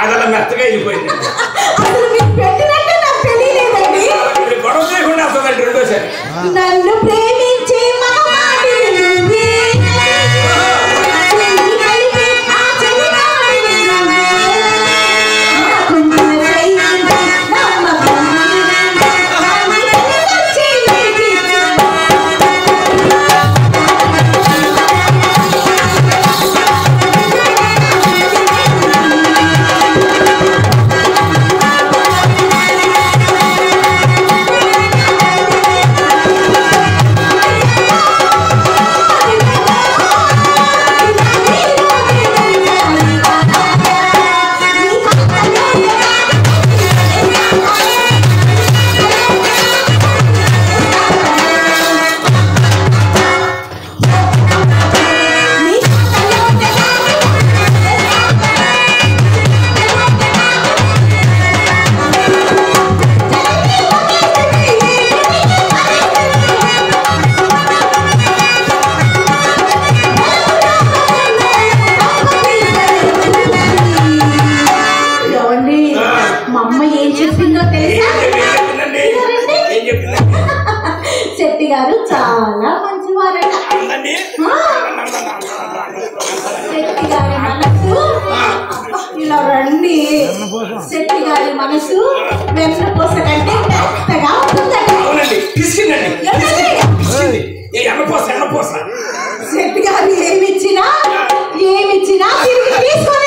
అదలా మెత్తగా అయిపోయింది అసలు మీకు పెట్టినట్టు నాకు తెలియలేదండి మీరు గొడవ చేయకుండా వస్తుందండి రెండోసారి నన్ను ప్రేమించే మగవాడి నువ్వే. చెయ్యి కలిపే ఆ చెలికాడి నువ్వే. నాకుందిన ధైర్యంతో నమ్మకం నీదంటే నన్ను చెయ్యి ఏమండి మా అమ్మ ఏం చెప్పిందో తెలుసా ఏం చెప్పిందండి ఏం చెప్పిందండి శెట్టి గారు చాలా మంచివారట ఉందండి ఆ, శెట్టి గారి మనసు అబ్బా, ఇలా రండి శెట్టి గారి మనసు వెన్నపూస కంటే మెత్తగా ఉంటుందట అవునండి తీసుకుందండి ఏమండి? తీసుకుంది ఏ ఎన్నపోస ఎన్నపోస శెట్టి గారు ఏమిచ్చినా ఏమిచ్చినా తిరిగి తీసుకొని